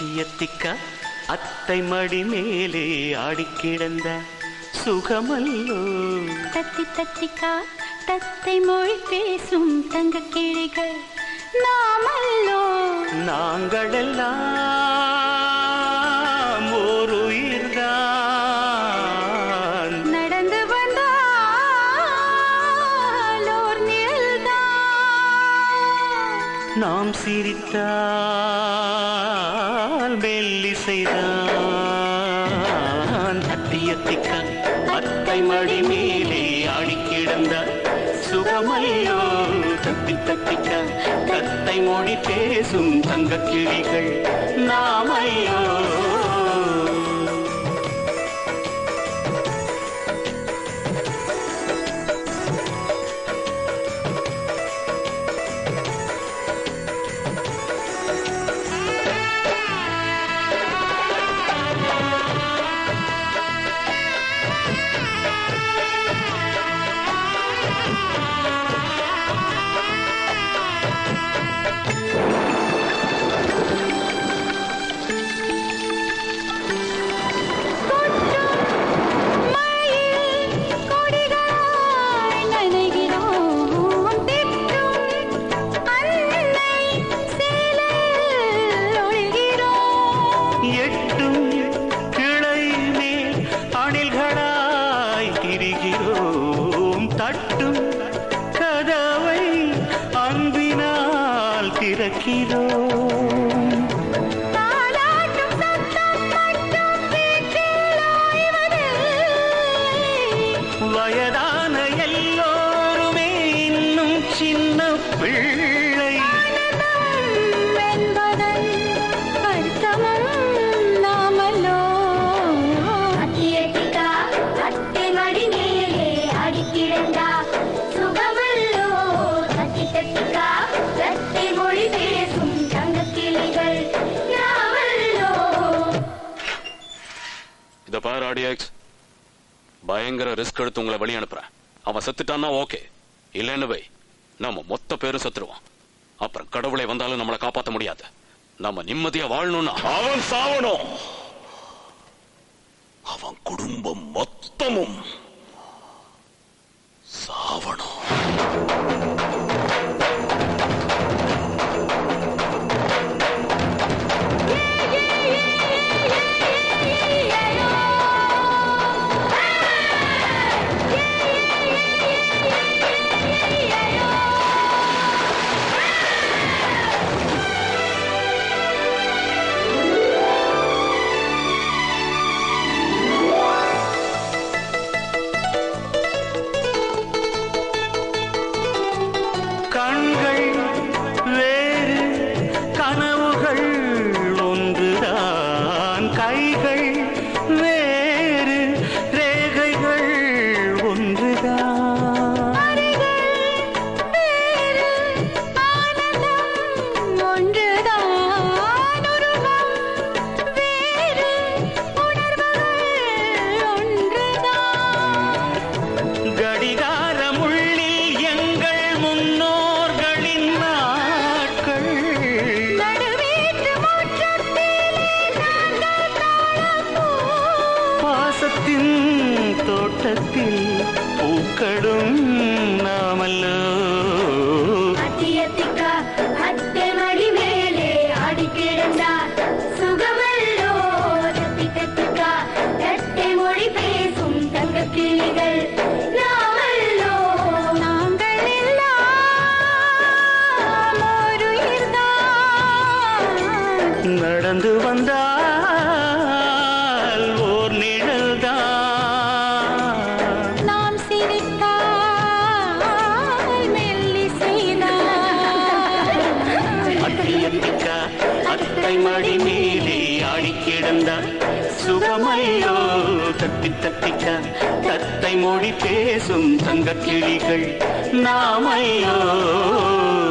அத்தியத்திக்கா அத்தை மடி மேலே ஆடிக் கிடந்த சுகமல்லோ தத்தி தத்திக்கா தத்தை மொழி பேசும் தங்க கிளிகள் நாமல்லோ நாங்களெல்லாம் ஓர் உயிர்தான் நடந்து வந்தால் ஓர் நிழல்தான் நாம் சிரித்தால் மெல்லிசைதான் அத்தியத்திக்கா அத்தை மடி மேலே ஆடிக் கிடந்த சுகமல்லோ தத்தி தத்திக்கா தத்தை மொழி பேசும் தங்க கிளிகள் நாமையோ மழையில் கொடிகளாய் நனைகிறோம் திட்டும் அன்னை சேலையில் ஒழுகிறோம் எட்டும் கிளை மேல் அணில்களாய் திரிகிறோம் தட்டும் கதவை அன்பினால் திறக்கிறோம் தாலாட்டும் சத்தம் மட்டும் வீட்டில் ஓய்வதில்லை. வயதான எல்லோருமே இன்னும் சின்ன பிள்ளை ஆனந்தம் என்பதன் அர்த்தமும் நாமல்லோ. அத்தியத்திக்கா அத்தை மடி மேலே அடிக்கிடந்தா சுகமல்லோ தத்தி தத்திக்கா தத்தை மொழி பேசும் தங்கக் கிளிகள் நாவல்லோ இத பாரு ஆடியக்ஸ் பயங்கர ரிஸ்க் எடுத்து உங்களை வெளிய அனுப்புறேன் அவன் செத்துட்டான்னா ஓகே இல்லைன்னு வை நம்ம மொத்த பேரும் செத்துருவான் அப்புறம் கடவுளை வந்தாலும் நம்மளை காப்பாத்த முடியாது நம்ம நிம்மதியா வாழணும்னா அவன் சாவணும் அவன் குடும்பம் மொத்தமும் சாவணும் கண்கள் வேறு கனவுகள் ஒன்றுதான் கைகள் வேறு ரேகைகள் ஒன்றுதான் வேறு ஆனந்தம் ஒன்றுதான் உருவம் வேறு உணர்வுகள் ஒன்றுதான் கடிகாரம் உள்ளில் எங்கள் முன்னோர்களின் நாட்கள் நடுவீட்டு முற்றத்திலே நாங்கள் தாழப்பூ பாசத்தின் தோட்டத்தில் பூக்களும் நாமல்லோ அத்தியத்திக்கா அத்தை மடி மேலே அடிக்கிடந்தா சுகமல்லோ தத்தி தத்திக்கா தத்தை மொழி பேசும் தங்கக் கிளிகள் நாவல்லோ நாங்கள் எல்லாம் ஒரு உயிர்தான் நடந்து வந்தால் ஓர் நிழல்தான் நாம் சிரித்தால் மெல்லிசைதான் அத்தியத்திக்கா அத்தை மடி மேலே ஆடி கிடந்தார் சுகமையோ தத்தி தத்திக்கா தத்தை மொழி பேசும் தங்க கிளிகள் நாமையோ